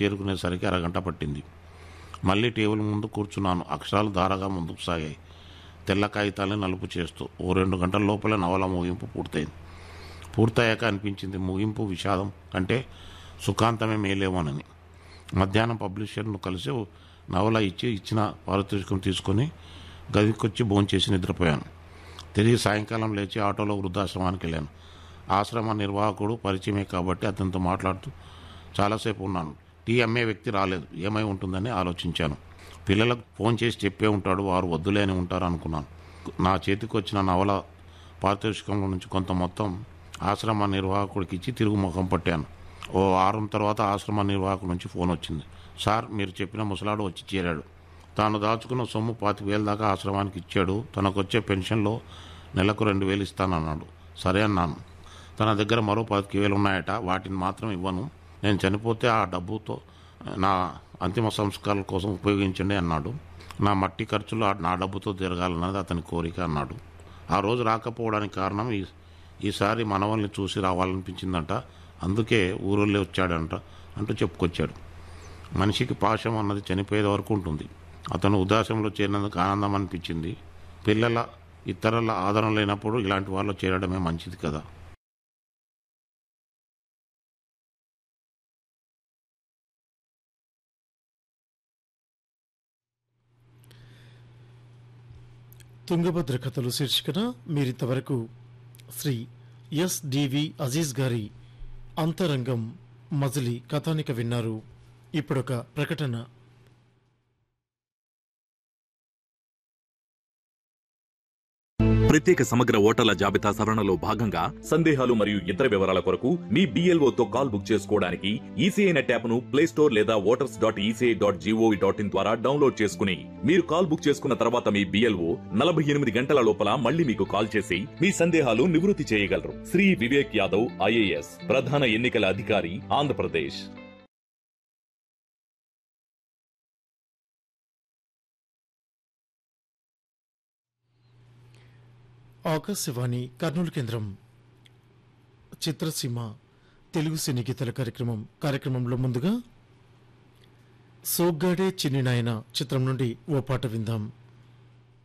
చేరుకునేసరికి అరగంట పట్టింది మళ్ళీ టేబుల్ ముందు కూర్చున్నాను అక్షరాలు ధారగా ముందుకు సాగాయి తెల్ల కాగితాలని నలుపు చేస్తూ ఓ రెండు గంటల లోపల నవల ముగింపు పూర్తయింది పూర్తయ్యాక అనిపించింది ముగింపు విషాదం కంటే సుఖాంతమే మేలేమోనని మధ్యాహ్నం పబ్లిషర్ను కలిసి ఓ నవల ఇచ్చి ఇచ్చిన పారితోషికం తీసుకొని గదికొచ్చి భోంచేసి నిద్రపోయాను తిరిగి సాయంకాలం లేచి ఆటోలో వృద్ధాశ్రమానికి వెళ్ళాను ఆశ్రమ నిర్వాహకుడు పరిచయమే కాబట్టి అతనితో మాట్లాడుతూ చాలాసేపు ఉన్నాను టీ అమ్మే వ్యక్తి రాలేదు ఏమై ఉంటుందని ఆలోచించాను పిల్లలకు ఫోన్ చేసి చెప్పే ఉంటాడు వారు వద్దులే అని ఉంటారు అనుకున్నాను నా చేతికి వచ్చిన నవల పారితోషికంలో నుంచి కొంత మొత్తం ఆశ్రమ నిర్వాహకుడికి ఇచ్చి తిరుగు ముఖం పట్టాను ఓ వారం తర్వాత ఆశ్రమ నిర్వాహకుడి నుంచి ఫోన్ వచ్చింది సార్ మీరు చెప్పిన ముసలాడు వచ్చి చేరాడు తాను దాచుకున్న సొమ్ము పాతిక వేల దాకా ఆశ్రమానికి ఇచ్చాడు తనకు వచ్చే పెన్షన్లో నెలకు రెండు వేలు ఇస్తానన్నాడు సరే అన్నాను తన దగ్గర మరో పాతిక వేలు ఉన్నాయట వాటిని మాత్రం ఇవ్వను నేను చనిపోతే ఆ డబ్బుతో నా అంతిమ సంస్కారాల కోసం ఉపయోగించండి అన్నాడు నా మట్టి ఖర్చులు ఆ- నా డబ్బుతో తిరగాలన్నది అతని కోరిక అన్నాడు ఆ రోజు రాకపోవడానికి కారణం ఈ ఈసారి మనవల్ని చూసి రావాలనిపించిందంట అందుకే ఊరోళ్ళే వచ్చాడంట అంటూ చెప్పుకొచ్చాడు మనిషికి పాశం అన్నది చనిపోయేది వరకు ఉంటుంది అతను ఉదాసంలో చేరినందుకు ఆనందం అనిపించింది పిల్లల ఇతరుల ఆదరణ లేనప్పుడు ఇలాంటి వాళ్ళు చేరడమే మంచిది కదా తుంగభద్ర కథలు శీర్షికన మీరింతవరకు శ్రీ ఎస్ డివి అజీజ్ గారి అంతరంగం మజిలీ కథానిక విన్నారు ఇప్పుడొక ప్రకటన ప్రత్యేక సమగ్ర ఓటర్ల జాబితా సవరణలో భాగంగా సందేహాలు మరియు ఇతర వివరాల కొరకు మీ BLO తో కాల్ బుక్ చేసుకోవడానికి ఈసీఐ నెట్ యాప్ ను ప్లే స్టోర్ లేదా voters dot ECI dot GOV dot in ద్వారా డౌన్లోడ్ చేసుకుని మీరు కాల్ బుక్ చేసుకున్న తర్వాత మీ బిఎల్ఓ నలభై ఎనిమిది గంటల లోపల మళ్ళీ మీకు కాల్ చేసి మీ సందేహాలు నివృత్తి చేయగలరు శ్రీ వివేక్ యాదవ్ ఐఏఎస్ ప్రధాన ఎన్నికల అధికారి ఆంధ్రప్రదేశ్ ఆకాశవాణి కర్నూలు కేంద్రం చిత్రసీమ తెలుగు సినీ గీతల కార్యక్రమం కార్యక్రమంలో ముందుగా సోగ్గాడే చిన్ని నాయన చిత్రం నుండి ఓ పాట విందాం